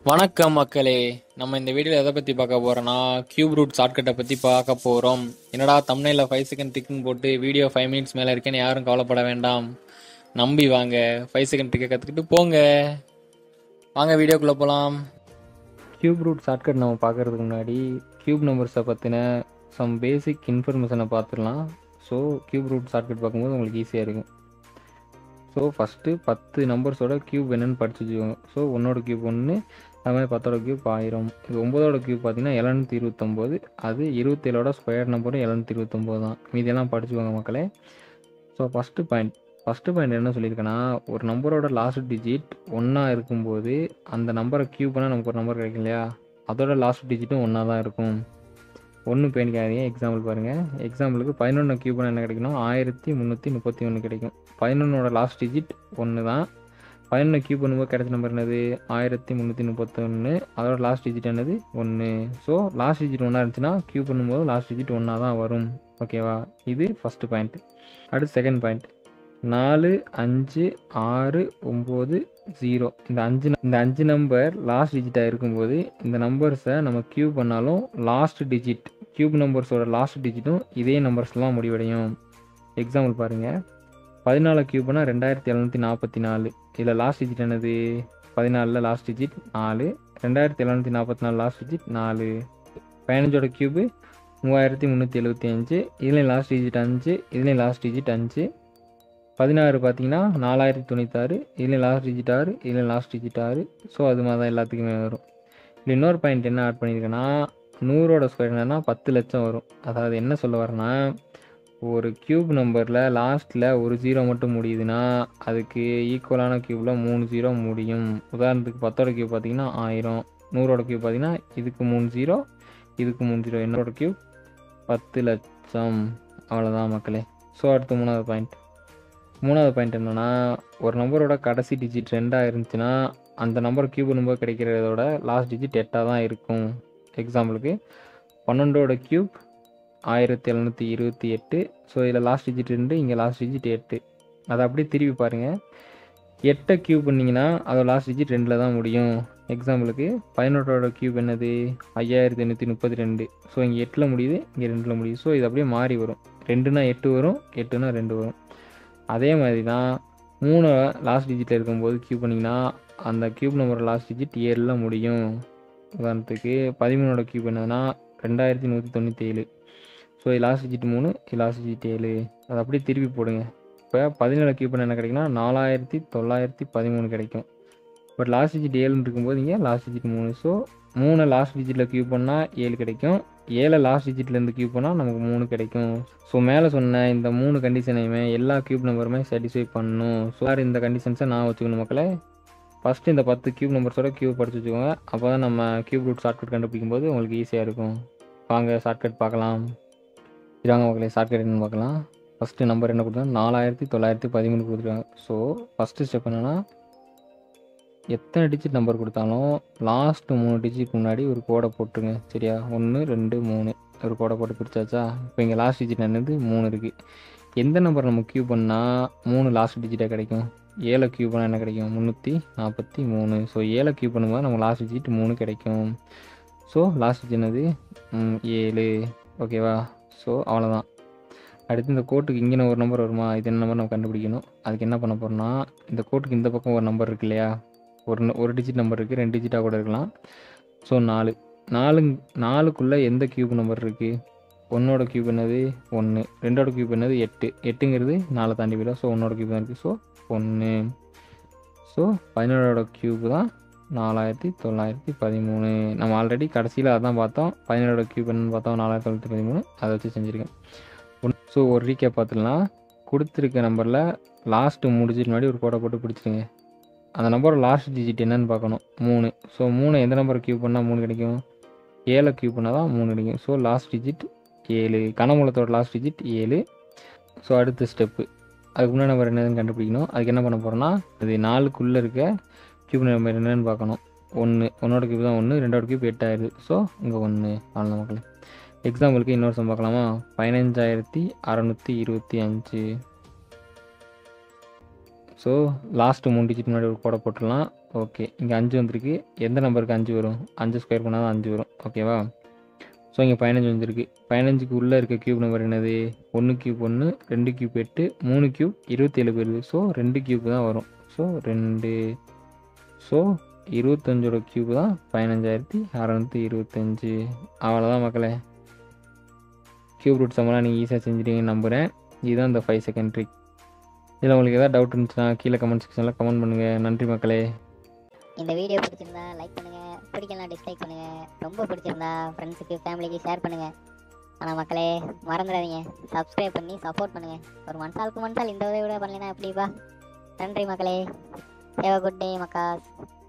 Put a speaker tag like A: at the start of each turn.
A: வணக்கம் மக்களே நம்ம இந்த வீடியோவில் எதை பற்றி பார்க்க போகிறோன்னா கியூப் ரூட் ஷார்ட்கட்டை பற்றி பார்க்க போகிறோம் என்னடா தமிழில் ஃபைவ் செகண்ட் திக்குன்னு போட்டு வீடியோ ஃபைவ் மினிட்ஸ் மேலே இருக்கேன்னு யாரும் கவலைப்பட வேண்டாம் நம்பி வாங்க ஃபைவ் செகண்ட் திக்க கற்றுக்கிட்டு போங்க வாங்க வீடியோக்குள்ளே போகலாம் கியூப் ரூட் ஷார்ட்கட் நம்ம பார்க்கறதுக்கு முன்னாடி கியூப் நம்பர்ஸை பற்றின சம் பேசிக் இன்ஃபர்மேஷனை பார்த்துடலாம் ஸோ கியூப் ரூட் ஷார்ட்கட் பார்க்கும்போது உங்களுக்கு ஈஸியாக இருக்கும் ஸோ ஃபஸ்ட்டு பத்து நம்பர்ஸோட கியூப் என்னன்னு படிச்சு வச்சுக்கோங்க ஸோ ஒன்னோட கியூப் ஒன்று அது மாதிரி பத்தோட கியூப் ஆயிரம் இது ஒம்போதோட கியூப் பார்த்தீங்கன்னா எழுநூற்றி இருபத்தொம்போது அது இருபத்தேழோட ஸ்கொயர் நம்பரும் எழுநூற்றி இருபத்தொம்போது தான் மீதியெல்லாம் படிச்சுக்கோங்க மக்களே so first point first point என்ன சொல்லியிருக்கேன்னா ஒரு நம்பரோட லாஸ்ட் டிஜிட் ஒன்றா இருக்கும்போது அந்த நம்பரை கியூப் பண்ணால் நமக்கு ஒரு நம்பர் கிடைக்கும் இல்லையா அதோட லாஸ்ட் டிஜிட்டும் ஒன்றா தான் இருக்கும் ஒன்று பேணிக்காதீங்க எக்ஸாம்பிள் பாருங்கள் எக்ஸாம்பிளுக்கு பதினொன்று கியூப் பண்ண என்ன கிடைக்கணும் ஆயிரத்தி முந்நூற்றி முப்பத்தி ஒன்று கிடைக்கும் பதினொன்னோட லாஸ்ட் டிஜிட் ஒன்று தான் பதினொன்று கியூப் பண்ணும்போது கிடைச்ச நம்பர் என்னது ஆயிரத்தி முந்நூற்றி முப்பத்தொன்று அதோட லாஸ்ட் டிஜிட் என்னது ஒன்று ஸோ லாஸ்ட் டிஜிட் ஒன்றா இருந்துச்சுன்னா கியூப் பண்ணும்போது லாஸ்ட் டிஜிட் ஒன்றா தான் வரும் ஓகேவா இது ஃபஸ்ட்டு பாயிண்ட் அடுத்து செகண்ட் பாயிண்ட் நாலு அஞ்சு ஆறு ஒம்பது ஜீரோ இந்த அஞ்சு ந- இந்த அஞ்சு நம்பர் லாஸ்ட் டிஜிட்டாக இருக்கும்போது இந்த நம்பர்ஸை நம்ம கியூப் பண்ணாலும் லாஸ்ட் டிஜிட் கியூப் நம்பர்ஸோட லாஸ்ட் டிஜிட்டும் இதே நம்பர்ஸ்லாம் முடிவடையும் எக்ஸாம்பிள் பாருங்கள் பதினாலு கியூப் பண்ணால் ரெண்டாயிரத்தி எழுநூற்றி நாற்பத்தி நாலு இதில் லாஸ்ட் டிஜிட் என்னது பதினாலில் லாஸ்ட் டிஜிட் நாலு ரெண்டாயிரத்தி எழுநூற்றி நாற்பத்தி நாலு லாஸ்ட் டிஜிட் நாலு பதினஞ்சோட கியூபு மூவாயிரத்தி முந்நூற்றி எழுபத்தி அஞ்சு இதுலேயும் லாஸ்ட் டிஜிட் அஞ்சு இதுலேயும் லாஸ்ட் டிஜிட் அஞ்சு பதினாறு பார்த்தீங்கன்னா நாலாயிரத்தி தொண்ணூத்தாறு இதுலேயும் லாஸ்ட் டிஜிட் ஆறு இதுலேயும் லாஸ்ட் டிஜிட் ஆறு ஸோ அது மாதிரி தான் எல்லாத்துக்குமே வரும் இதில் இன்னொரு பாயிண்ட் என்ன ஆட் பண்ணியிருக்கேன்னா நூறோட ஸ்கொயர் என்னன்னா பத்து லட்சம் வரும் அதாவது என்ன சொல்ல வரேன்னா ஒரு கியூப் நம்பரில் லாஸ்ட்டில் ஒரு ஜீரோ மட்டும் முடியுதுன்னா அதுக்கு ஈக்குவலான கியூப்பில் மூணு ஜீரோ முடியும் உதாரணத்துக்கு பத்தோட கியூப் பார்த்தீங்கன்னா ஆயிரம் நூறோட கியூப் பார்த்தீங்கன்னா இதுக்கு மூணு ஜீரோ இதுக்கு மூணு ஜீரோ என்னோட கியூப் பத்து லட்சம் அவ்வளோதான் மக்களே ஸோ அடுத்து மூணாவது பாயிண்ட் மூணாவது பாயிண்ட் என்னன்னா ஒரு நம்பரோட கடைசி டிஜிட் ரெண்டாக இருந்துச்சுன்னா அந்த நம்பர் கியூப் நம்பர் கிடைக்கிறதோட லாஸ்ட் டிஜிட் எட்டாக தான் இருக்கும் எக்ஸாம்பிளுக்கு பன்னெண்டோட கியூப் ஆயிரத்தி எழுநூற்றி இருபத்தி எட்டு ஸோ இதில் லாஸ்ட் டிஜிட் ரெண்டு இங்கே லாஸ்ட் டிஜிட் எட்டு அதை அப்படியே திருப்பி பாருங்கள் எட்டை கியூப் பண்ணிங்கன்னா அதோட லாஸ்ட் டிஜிட் ரெண்டில் தான் முடியும் எக்ஸாம்பிளுக்கு பதினெட்டோட கியூப் என்னது ஐயாயிரத்தி எண்ணூற்றி முப்பத்தி ரெண்டு ஸோ இங்கே எட்டில் முடியுது இங்கே ரெண்டில் முடியுது ஸோ இது அப்படியே மாறி வரும் ரெண்டுனா எட்டு வரும் எட்டுனா ரெண்டு வரும் அதே மாதிரி தான் மூணு லாஸ்ட் டிஜிட்டில் இருக்கும்போது கியூப் பண்ணிங்கன்னா அந்த கியூப் நம்பர் லாஸ்ட் டிஜிட் ஏழில் முடியும் உதாரணத்துக்கு பதிமூணோட கியூப் என்னதுன்னா ரெண்டாயிரத்தி நூற்றி தொண்ணூற்றி ஏழு ஸோ இது லாஸ்ட் டிஜிட் மூணு இது லாஸ்ட் டிஜிட் ஏழு அதை அப்படியே திருப்பி போடுங்க இப்போ பதினேழு கியூப் பண்ண என்ன கிடைக்குன்னா நாலாயிரத்தி தொள்ளாயிரத்தி பதிமூணு கிடைக்கும் பட் லாஸ்ட் டிஜிட் ஏழுன்னு இருக்கும்போது இங்கே லாஸ்ட் டிஜிட் மூணு ஸோ மூணு லாஸ்ட் டிஜிட்டில் கியூப் பண்ணால் ஏழு கிடைக்கும் ஏழை லாஸ்ட் டிஜிட்லேருந்து கியூப் பண்ணால் நமக்கு மூணு கிடைக்கும் ஸோ மேலே சொன்ன இந்த மூணு கண்டிஷனையுமே எல்லா கியூப் நம்பருமே சாட்டிஸ்ஃபை பண்ணணும் ஸோ இந்த கண்டிஷன்ஸை நான் வச்சுக்கணும் மக்களே ஃபஸ்ட்டு இந்த பத்து கியூப் நம்பர்ஸோட கியூப் படிச்சு வச்சுக்கோங்க அப்போ தான் நம்ம கியூப் ரூட் ஷார்ட்கட் கண்டுபிடிக்கும் போது உங்களுக்கு ஈஸியாக இருக்கும் வாங்க ஷார்ட்கட் பார்க்கலாம் இதாங்க மக்களே ஷார்ட்கட் என்னன்னு பார்க்கலாம் ஃபஸ்ட்டு நம்பர் என்ன கொடுத்தாங்க நாலாயிரத்தி தொள்ளாயிரத்தி பதிமூணு கொடுத்துருக்காங்க ஸோ ஃபஸ்ட்டு ஸ்டெப் என்னென்னா எத்தனை டிஜிட் நம்பர் கொடுத்தாலும் லாஸ்ட் மூணு டிஜிட் முன்னாடி ஒரு கோடை போட்டுருங்க சரியா ஒன்று ரெண்டு மூணு ஒரு கோடை போட்டு பிரிச்சாச்சா இப்போ இங்கே லாஸ்ட் டிஜிட் என்னது மூணு இருக்குது எந்த நம்பர் நம்ம கியூ பண்ணால் மூணு லாஸ்ட் டிஜிட்டாக கிடைக்கும் ஏழை கியூ பண்ணால் என்ன கிடைக்கும் முந்நூற்றி நாற்பத்தி மூணு ஸோ ஏழை கியூ பண்ணும்போது நமக்கு லாஸ்ட் டிஜிட் மூணு கிடைக்கும் ஸோ லாஸ்ட் டிஜிட் என்னது ம், ஏழு ஓகேவா ஸோ அவ்வளோதான் அடுத்து இந்த கோட்டுக்கு இங்கே ஒரு நம்பர் வருமா இது என்ன நம்பர் நம்ம கண்டுபிடிக்கணும் அதுக்கு என்ன பண்ண போகிறோம்னா இந்த கோட்டுக்கு இந்த பக்கம் ஒரு நம்பர் இருக்கு இல்லையா ஒரு ந- ஒரு டிஜிட் நம்பர் இருக்குது ரெண்டு டிஜிட்டாக கூட இருக்கலாம் ஸோ நாலு நாலு நாலுக்குள்ளே எந்த கியூப் நம்பர் இருக்குது ஒன்னோட கியூப் என்னது ஒன்று ரெண்டோட கியூப் என்னது எட்டு எட்டுங்கிறது நாலை தாண்டி போயிடும் ஸோ ஒன்னோட கியூப் தான் இருக்குது ஸோ ஒன்று ஸோ பதினேழோட கியூப் தான் நாலாயிரத்தி தொள்ளாயிரத்தி பதிமூணு நம்ம ஆல்ரெடி கடைசியில் அதான் பார்த்தோம் பதினேழோட கியூப் என்னன்னு பார்த்தோம் நாலாயிரத்தி தொள்ளாயிரத்தி பதிமூணு அதை வச்சு செஞ்சுருக்கேன் ஸோ ஒரு ரீகேப் பார்த்துக்கலாம் கொடுத்துருக்க நம்பரில் லாஸ்ட்டு முடிச்சிட்டு முன்னாடி ஒரு கோடை போட்டு பிடிச்சிருங்க அந்த நம்பரோட லாஸ்ட் டிஜிட் என்னன்னு பார்க்கணும் மூணு ஸோ மூணு எந்த நம்பர் கியூ பண்ணால் மூணு கிடைக்கும் ஏழை கியூ பண்ணால் தான் மூணு கிடைக்கும் ஸோ லாஸ்ட் டிஜிட் ஏழு கனமூலத்தோட லாஸ்ட் டிஜிட் ஏழு ஸோ அடுத்த ஸ்டெப்பு அதுக்கு முன்னாடி நம்பர் என்னதுன்னு கண்டுபிடிக்கணும் அதுக்கு என்ன பண்ண போகிறோம்னா அது நாலுக்குள்ளே இருக்க கியூப் நம்பர் என்னன்னு பார்க்கணும் ஒன்று ஒன்னோட கியூப் தான் ஒன்று ரெண்டோட கியூப் எட்டாயிடுது ஸோ இங்கே ஒன்று அவ்வளோ மக்களே எக்ஸாம்பிளுக்கு இன்னொரு சம் பார்க்கலாமா பதினஞ்சாயிரத்தி அறநூற்றி இருபத்தி அஞ்சு ஸோ லாஸ்ட்டு மூணு டிஜிட் முன்னாடி ஒரு கோடை போட்டுடலாம் ஓகே இங்கே அஞ்சு வந்திருக்கு எந்த நம்பருக்கு அஞ்சு வரும் அஞ்சு ஸ்கொயர் பண்ணால் தான் அஞ்சு வரும் ஓகேவா ஸோ இங்கே பதினஞ்சு வந்திருக்கு பதினஞ்சுக்கு உள்ளே இருக்க கியூப் நம்பர் என்னது ஒன்று கியூப் ஒன்று ரெண்டு கியூப் எட்டு மூணு கியூப் இருபத்தேழு போயிருது ஸோ ரெண்டு கியூப் தான் வரும் ஸோ ரெண்டு ஸோ இருபத்தஞ்சோட கியூப் தான் பதினஞ்சாயிரத்தி அறநூற்றி இருபத்தஞ்சு அவ்வளோதான் மக்களே கியூப் ரூட் சம்மெல்லாம் நீங்கள் ஈஸியாக செஞ்சிட்டீங்கன்னு நம்புகிறேன் இதுதான் இந்த ஃபைவ் செகண்ட் ட்ரிக் இதில் உங்களுக்கு எதாவது டவுட் இருந்துச்சுன்னா கீழே கமெண்ட் செக்ஷனில் கமெண்ட் பண்ணுங்கள் நன்றி மக்களே
B: இந்த வீடியோ பிடிச்சிருந்தா லைக் பண்ணுங்க பிடிக்கலாம் டிஸ்லைக் பண்ணுங்க ரொம்ப பிடிச்சிருந்தா ஃப்ரெண்ட்ஸுக்கு ஃபேமிலிக்கு ஷேர் பண்ணுங்க ஆனால் மக்களே மறந்துடாதீங்க சப்ஸ்கிரைப் பண்ணி சப்போர்ட் பண்ணுங்க ஒரு மனசாலுக்கு மனசால் இந்த உதவி கூட பண்ணலைன்னா எப்படிப்பா நன்றி மக்களே ஹேவ் குட் டே மக்காஸ்